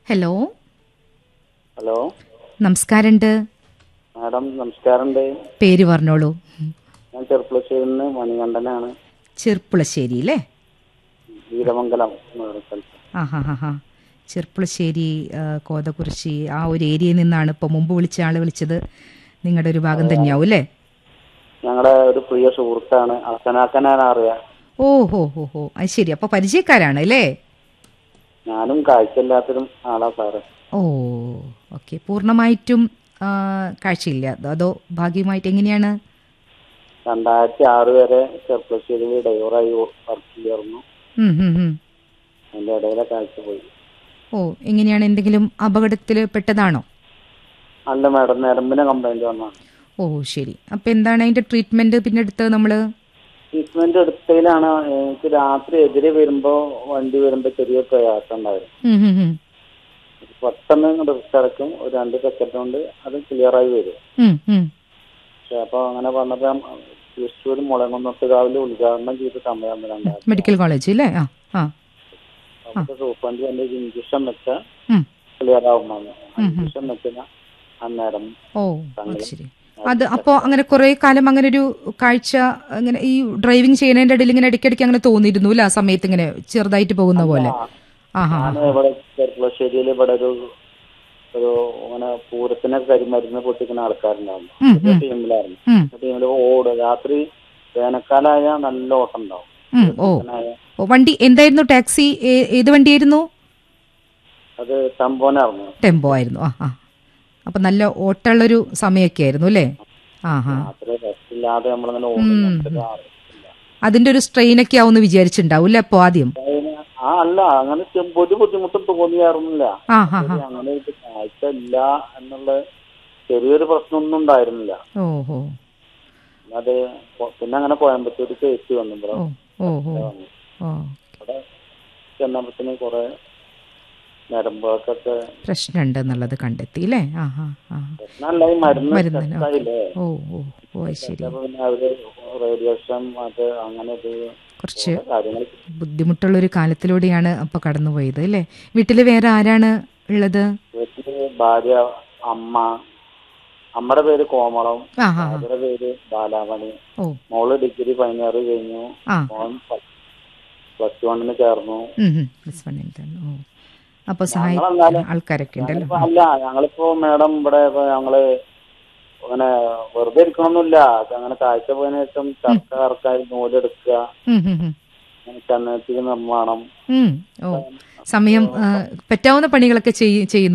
Hello hello നമസ്കാരമുണ്ട് madam നമസ്കാരമുണ്ട് പേര് പറഞ്ഞോളൂ ഞാൻ ചെറുപ്പുളശ്ശേരിയിൽ നിന്ന് മണികണ്ഠനാണ് ചെർപ്പുളശ്ശേരി അല്ലേ വീരമംഗലം എന്ന് പറയുന്ന സ്ഥലത്ത് ആ ഹാ ഹാ ഹാ ചെർപ്പുളശ്ശേരി ആ, കോതകുറിശി ആ ഒരു ഏരിയയിൽ നിന്നാണ് ഇപ്പോൾ മുമ്പ് വിളിച്ച ആൾ വിളിച്ചത് നിങ്ങളുടെ ഒരു ഭാഗം തന്നെയാവും അല്ലേ ഞങ്ങളുടെ ഒരു പ്രിയ സുഹൃത്താണ് അസനാക്കനാണ് അറിയാം ഓ ഹോ ഹോ ഹോ അത് ശരി അപ്പോൾ പരിചയക്കാരാണ് അല്ലേ ഞാനും കാഴ്ചയില്ലാത്തൊരു ആളാ സാറ് ഓ ഓക്കെ പൂർണ്ണമായിട്ടും ആ, കാഴ്ചയില്ല അതോ- അതോ ഭാഗ്യമായിട്ട് എങ്ങനെയാണ് രണ്ടായിരത്തി ആറ് വരെ ചെറുപ്പുളശ്ശേരിയിൽ ഡ്രൈവറായി വർക്ക് ചെയ്യായിരുന്നു ഉം, ഉം, ഉം. അതിന്റെ ഇടയിലെ കാഴ്ച പോയി ഓ എങ്ങനെയാണ് എന്തെങ്കിലും അപകടത്തിൽ പെട്ടതാണോ അല്ല മാഡം നരമ്പിന് കംപ്ലൈന്റ് വന്നാണ് ഓ ശരി അപ്പം എന്താണ് അതിൻ്റെ ട്രീറ്റ്മെൻറ്റ് പിന്നെ എടുത്തത് നമ്മൾ ട്രീറ്റ്മെന്റ് എടുത്തതിലാണ് എനിക്ക് രാത്രി എതിരെ വരുമ്പോ വണ്ടി വരുമ്പോ ചെറിയ പ്രയാസം ഉണ്ടായിരുന്നു പെട്ടെന്ന് ഇങ്ങോട്ട് റിസ്കടക്കും ഒരു രണ്ട് സെക്കൻഡ് കൊണ്ട് അത് ക്ലിയർ ആയി വരും പക്ഷെ അപ്പൊ അങ്ങനെ പറഞ്ഞപ്പോ തൃശ്ശൂർ മുളങ്ങുന്നത്തുകാവില് ഉദ്ഘാടനം ചെയ്ത സമയം രണ്ടായിരത്തി മെഡിക്കൽ കോളേജ് അല്ലേ ആ ആ അവിടുത്തെ സൂപ്രണ്ട് എന്റെ ഇഞ്ചക്ഷൻ വെച്ചാൽ ഉം. ക്ലിയർ ആവുമെന്ന് ഇഞ്ചക്ഷൻ വെച്ചാൽ അന്നേരം ഓ അത് ശരി അത് അപ്പോൾ അങ്ങനെ കുറേ കാലം അങ്ങനെ ഒരു കാഴ്ച അങ്ങനെ ഈ ഡ്രൈവിംഗ് ചെയ്യുന്നതിൻ്റെ ഇടയിൽ ഇങ്ങനെ ഇടയ്ക്കിടയ്ക്ക് അങ്ങനെ തോന്നിയിരുന്നു അല്ലേ ആ സമയത്ത് ഇങ്ങനെ ചെറുതായിട്ട് പോകുന്ന പോലെ ആ ഹാ ഞാൻ ഇവിടെ ചെറുപ്പുളശ്ശേരിയിൽ ഇവിടെ ഒരു ഒരു അങ്ങനെ പൂരത്തിന് കരിമരുന്ന് പൊട്ടിക്കുന്ന ആൾക്കാരുണ്ടാവും ഉം, ഒരു ടീമിലായിരുന്നു ഉം, ടീമിൽ ഓടും രാത്രി വേനൽക്കാലായ നല്ല ഓട്ടം ഉണ്ടാവും ഉം, ഓ വേനൽക്കാലായ ഓ, വണ്ടി എന്തായിരുന്നു ടാക്സി ഏ- ഏത് വണ്ടിയായിരുന്നു അത് തമ്പോനായിരുന്നു ടെമ്പോ ആയിരുന്നു ആ ആ അപ്പം നല്ല ഓട്ടമുള്ളൊരു സമയമൊക്കെ ആയിരുന്നു അല്ലേ ആ ഹാ രാത്രി റെസ്റ്റ് ഇല്ലാതെ നമ്മളിങ്ങനെ ഓടും നമുക്കൊരു അറിയില്ല. അതിന്റെ ഒരു സ്ട്രെയിനൊക്കെ ആവുമെന്ന് വിചാരിച്ചിട്ടുണ്ടാവും അല്ലേ അപ്പോൾ ആദ്യം അതിന് ആ അല്ല അങ്ങനെ ചെ- ഒരു ബുദ്ധിമുട്ടും തോന്നിയായിരുന്നില്ല ആ ഹാ ഹാ ഒരു അങ്ങനെ ഒരു കാഴ്ച ഇല്ല എന്നുള്ള ചെറിയൊരു പ്രശ്നമൊന്നും ഉണ്ടായിരുന്നില്ല ഓഹോ അത് കൊ- പിന്നെ അങ്ങനെ കോയമ്പത്തൂർ കയറ്റി വന്നു ഇവിടെ ഓ ഓ ഓ വന്നു. ഓ ഇവിടെ ചെന്നപ്പത്തിന് കുറെ നരമ്പുകൾക്കൊക്കെ പ്രശ്നമുണ്ട് എന്നുള്ളത് കണ്ടെത്തി അല്ലേ ആ ഹാ ആ പ്രശ്നമല്ല ഈ മരുന്ന് മരുന്ന് തെറ്റായില്ലേ ഓ ഓ ഓ അത് ശരി അപ്പൊ പിന്നെ അവര് റേഡിയേഷൻ അത് അങ്ങനെ ഇത് കുറച്ച് കാര്യങ്ങൾ ബുദ്ധിമുട്ടുള്ള ഒരു കാലത്തിലൂടെയാണ് അപ്പോൾ കടന്നുപോയത് അല്ലേ വീട്ടിൽ വേറെ ആരാണ് ഉള്ളത് വീട്ടില് ഭാര്യ അമ്മ അമ്മയുടെ പേര് കോമളം ആ ഹാ ഹാ ഭാര്യയുടെ പേര് ബാലാമണി ഓ മോള് ഡിഗ്രി ഫൈനൽ ഇയർ കഴിഞ്ഞു ആ മോൻ പ്ലസ് വണ്ണിന് ചേർന്നു പ്ലസ് വൺ ഓ അപ്പോൾ സഹായിക്കാൻ ഞങ്ങളെന്നാലും- ആൾക്കാരൊക്കെ ഉണ്ടല്ലോ ഞങ്ങളിപ്പോ അല്ല ഞങ്ങളിപ്പോ മാഡം ഇവിടെ ഇപ്പൊ ഞങ്ങള് അങ്ങനെ വെറുതെ ഇരിക്കണമൊന്നുമില്ല അങ്ങനെ കാഴ്ച പോയതിനു ശേഷം ചർക്ക കറക്കായി നൂലെടുക്കുക ഉം, ഉം, ഉം. അങ്ങനെ ചന്ദനത്തിരി നിർമ്മാണം ഉം, ഓ സമയം ആ, പറ്റാവുന്ന പണികളൊക്കെ ചെയ്യ- ചെയ്യുന്നു